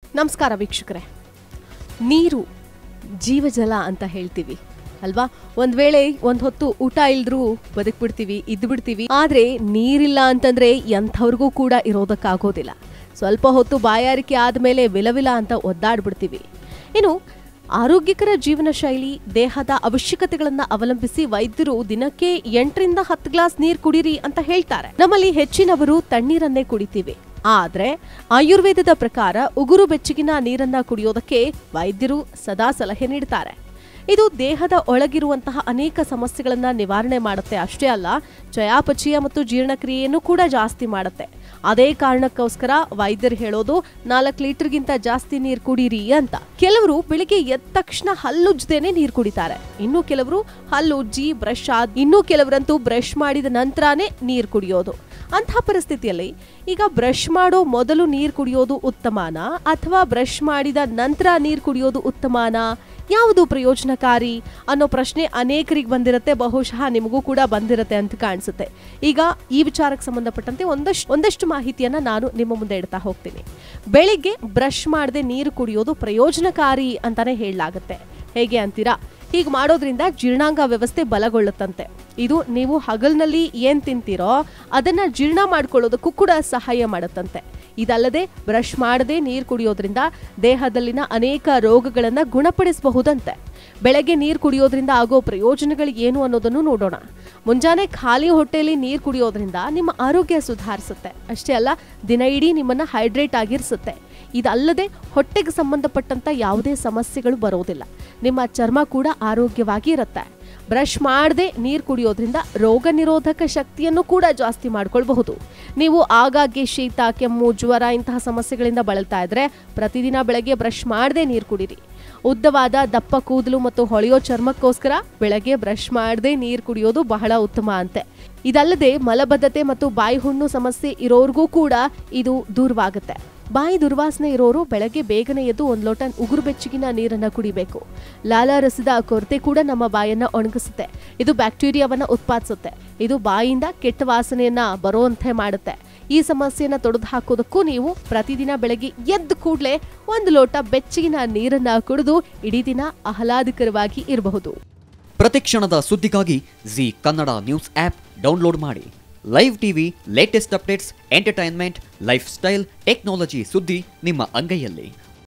ನಮಸ್ಕಾರ ವೀಕ್ಷಕರೇ ನೀರು ಜೀವಜಲ ಅಂತ ಹೇಳ್ತೀವಿ ಅಲ್ವಾ ಒಂದ್ ವೇಳೆ ಒಂದ್ ಹೊತ್ತು ಊಟ ಇಲ್ದ್ರೂ ಬದುಕ್ಬಿಡ್ತೀವಿ ಇದ್ದು ಬಿಡ್ತೀವಿ ಆದ್ರೆ ನೀರಿಲ್ಲ ಅಂತಂದ್ರೆ ಎಂಥವ್ರಿಗೂ ಕೂಡ ಇರೋದಕ್ಕಾಗೋದಿಲ್ಲ ಸ್ವಲ್ಪ ಹೊತ್ತು ಬಾಯಾರಿಕೆ ಆದ್ಮೇಲೆ ವಿಲವಿಲ ಅಂತ ಒದ್ದಾಡ್ಬಿಡ್ತೀವಿ ಇನ್ನು ಆರೋಗ್ಯಕರ ಜೀವನ ಶೈಲಿ ದೇಹದ ಅವಶ್ಯಕತೆಗಳನ್ನ ಅವಲಂಬಿಸಿ ವೈದ್ಯರು ದಿನಕ್ಕೆ ಎಂಟರಿಂದ ಹತ್ತು ಗ್ಲಾಸ್ ನೀರು ಕುಡೀರಿ ಅಂತ ಹೇಳ್ತಾರೆ ನಮ್ಮಲ್ಲಿ ಹೆಚ್ಚಿನವರು ತಣ್ಣೀರನ್ನೇ ಕುಡಿತೀವಿ ಆದ್ರೆ ಆಯುರ್ವೇದದ ಪ್ರಕಾರ ಉಗುರು ಬೆಚ್ಚಗಿನ ನೀರನ್ನ ಕುಡಿಯೋದಕ್ಕೆ ವೈದ್ಯರು ಸದಾ ಸಲಹೆ ನೀಡ್ತಾರೆ ಇದು ದೇಹದ ಒಳಗಿರುವಂತಹ ಅನೇಕ ಸಮಸ್ಯೆಗಳನ್ನ ನಿವಾರಣೆ ಮಾಡುತ್ತೆ ಅಷ್ಟೇ ಅಲ್ಲ ಚಯಾಪಚಯ ಮತ್ತು ಜೀರ್ಣಕ್ರಿಯೆಯನ್ನು ಕೂಡ ಜಾಸ್ತಿ ಮಾಡುತ್ತೆ ಅದೇ ಕಾರಣಕ್ಕೋಸ್ಕರ ವೈದ್ಯರು ಹೇಳೋದು ನಾಲ್ಕು ಲೀಟರ್ಗಿಂತ ಜಾಸ್ತಿ ನೀರು ಕುಡೀರಿ ಅಂತ ಕೆಲವರು ಬೆಳಿಗ್ಗೆ ಎದ್ದ ತಕ್ಷಣ ಹಲ್ಲುಜ್ದೇನೆ ನೀರು ಕುಡಿತಾರೆ ಇನ್ನು ಕೆಲವರು ಹಲ್ಲುಜ್ಜಿ ಬ್ರಷ್ ಆದ್ ಇನ್ನು ಕೆಲವರಂತೂ ಬ್ರಷ್ ಮಾಡಿದ ನಂತರನೇ ನೀರು ಕುಡಿಯೋದು ಅಂತಹ ಪರಿಸ್ಥಿತಿಯಲ್ಲಿ ಈಗ ಬ್ರಷ್ ಮಾಡೋ ಮೊದಲು ನೀರು ಕುಡಿಯೋದು ಉತ್ತಮಾನ ಅಥವಾ ಬ್ರಷ್ ಮಾಡಿದ ನಂತರ ನೀರು ಕುಡಿಯೋದು ಉತ್ತಮಾನ ಯಾವುದು ಪ್ರಯೋಜನಕಾರಿ ಅನ್ನೋ ಪ್ರಶ್ನೆ ಅನೇಕರಿಗೆ ಬಂದಿರುತ್ತೆ ಬಹುಶಃ ನಿಮಗೂ ಕೂಡ ಬಂದಿರುತ್ತೆ ಅಂತ ಕಾಣಿಸುತ್ತೆ ಈಗ ಈ ವಿಚಾರಕ್ಕೆ ಸಂಬಂಧಪಟ್ಟಂತೆ ಒಂದಷ್ಟು ಒಂದಷ್ಟು ಮಾಹಿತಿಯನ್ನ ನಾನು ನಿಮ್ಮ ಮುಂದೆ ಇಡ್ತಾ ಹೋಗ್ತೀನಿ ಬೆಳಿಗ್ಗೆ ಬ್ರಷ್ ಮಾಡದೆ ನೀರು ಕುಡಿಯೋದು ಪ್ರಯೋಜನಕಾರಿ ಅಂತಾನೆ ಹೇಳಲಾಗುತ್ತೆ ಹೇಗೆ ಅಂತೀರಾ ಹೀಗೆ ಮಾಡೋದ್ರಿಂದ ಜೀರ್ಣಾಂಗ ವ್ಯವಸ್ಥೆ ಬಲಗೊಳ್ಳುತ್ತಂತೆ ಇದು ನೀವು ಹಗಲ್ನಲ್ಲಿ ಏನ್ ತಿಂತೀರೋ ಅದನ್ನ ಜೀರ್ಣ ಮಾಡ್ಕೊಳ್ಳೋದಕ್ಕೂ ಕೂಡ ಸಹಾಯ ಮಾಡುತ್ತಂತೆ ಇದಲ್ಲದೆ ಬ್ರಷ್ ಮಾಡದೆ ನೀರು ಕುಡಿಯೋದ್ರಿಂದ ದೇಹದಲ್ಲಿನ ಅನೇಕ ರೋಗಗಳನ್ನ ಗುಣಪಡಿಸಬಹುದಂತೆ ಬೆಳಗ್ಗೆ ನೀರು ಕುಡಿಯೋದ್ರಿಂದ ಆಗೋ ಪ್ರಯೋಜನಗಳು ಏನು ಅನ್ನೋದನ್ನು ನೋಡೋಣ ಮುಂಜಾನೆ ಖಾಲಿ ಹೊಟ್ಟೆಯಲ್ಲಿ ನೀರು ಕುಡಿಯೋದ್ರಿಂದ ನಿಮ್ಮ ಆರೋಗ್ಯ ಸುಧಾರಿಸುತ್ತೆ ಅಷ್ಟೇ ಅಲ್ಲ ದಿನ ಇಡೀ ನಿಮ್ಮನ್ನ ಹೈಡ್ರೇಟ್ ಆಗಿರಿಸುತ್ತೆ ಇದಲ್ಲದೆ ಹೊಟ್ಟೆಗೆ ಸಂಬಂಧಪಟ್ಟಂತ ಯಾವುದೇ ಸಮಸ್ಯೆಗಳು ಬರೋದಿಲ್ಲ ನಿಮ್ಮ ಚರ್ಮ ಕೂಡ ಆರೋಗ್ಯವಾಗಿ ಇರುತ್ತೆ ಬ್ರಷ್ ಮಾಡದೆ ನೀರು ಕುಡಿಯೋದ್ರಿಂದ ರೋಗ ನಿರೋಧಕ ಶಕ್ತಿಯನ್ನು ಕೂಡ ಜಾಸ್ತಿ ಮಾಡ್ಕೊಳ್ಬಹುದು ನೀವು ಆಗಾಗ್ಗೆ ಶೀತ ಕೆಮ್ಮು ಜ್ವರ ಇಂತಹ ಸಮಸ್ಯೆಗಳಿಂದ ಬಳಲ್ತಾ ಇದ್ರೆ ಪ್ರತಿದಿನ ಬೆಳಗ್ಗೆ ಬ್ರಷ್ ಮಾಡದೆ ನೀರು ಕುಡೀರಿ ಉದ್ದವಾದ ದಪ್ಪ ಕೂದಲು ಮತ್ತು ಹೊಳೆಯೋ ಚರ್ಮಕ್ಕೋಸ್ಕರ ಬೆಳಗ್ಗೆ ಬ್ರಷ್ ಮಾಡದೆ ನೀರು ಕುಡಿಯೋದು ಬಹಳ ಉತ್ತಮ ಅಂತೆ ಇದಲ್ಲದೆ ಮಲಬದ್ಧತೆ ಮತ್ತು ಬಾಯಿ ಹುಣ್ಣು ಸಮಸ್ಯೆ ಇರೋರ್ಗೂ ಕೂಡ ಇದು ದೂರವಾಗುತ್ತೆ ಬಾಯಿ ದುರ್ವಾಸನೆ ಇರೋರು ಬೆಳಗ್ಗೆ ಬೇಗನೆ ಎದ್ದು ಒಂದು ಲೋಟ ಉಗುರು ಬೆಚ್ಚಗಿನ ನೀರನ್ನ ಕುಡಿಬೇಕು ಲಾಲಾರಸದ ಕೊರತೆ ಕೂಡ ನಮ್ಮ ಬಾಯನ್ನ ಒಣಗಿಸುತ್ತೆ ಇದು ಬ್ಯಾಕ್ಟೀರಿಯಾವನ್ನ ಉತ್ಪಾದಿಸುತ್ತೆ ಇದು ಬಾಯಿಂದ ಕೆಟ್ಟ ವಾಸನೆಯನ್ನ ಬರುವಂತೆ ಮಾಡುತ್ತೆ ಈ ಸಮಸ್ಯೆಯನ್ನ ತೊಡೆದು ಹಾಕೋದಕ್ಕೂ ನೀವು ಪ್ರತಿದಿನ ಬೆಳಗ್ಗೆ ಎದ್ದ ಕೂಡಲೇ ಒಂದು ಲೋಟ ಬೆಚ್ಚಗಿನ ನೀರನ್ನ ಕುಡಿದು ಇಡೀ ದಿನ ಆಹ್ಲಾದಕರವಾಗಿ ಇರಬಹುದು ಪ್ರತಿಕ್ಷಣದ ಸುದ್ದಿಗಾಗಿ Zee Kannada news app download ಮಾಡಿ live TV latest updates entertainment lifestyle technology ಸುದ್ದಿ ನಿಮ್ಮ ಅಂಗೈಯಲ್ಲಿ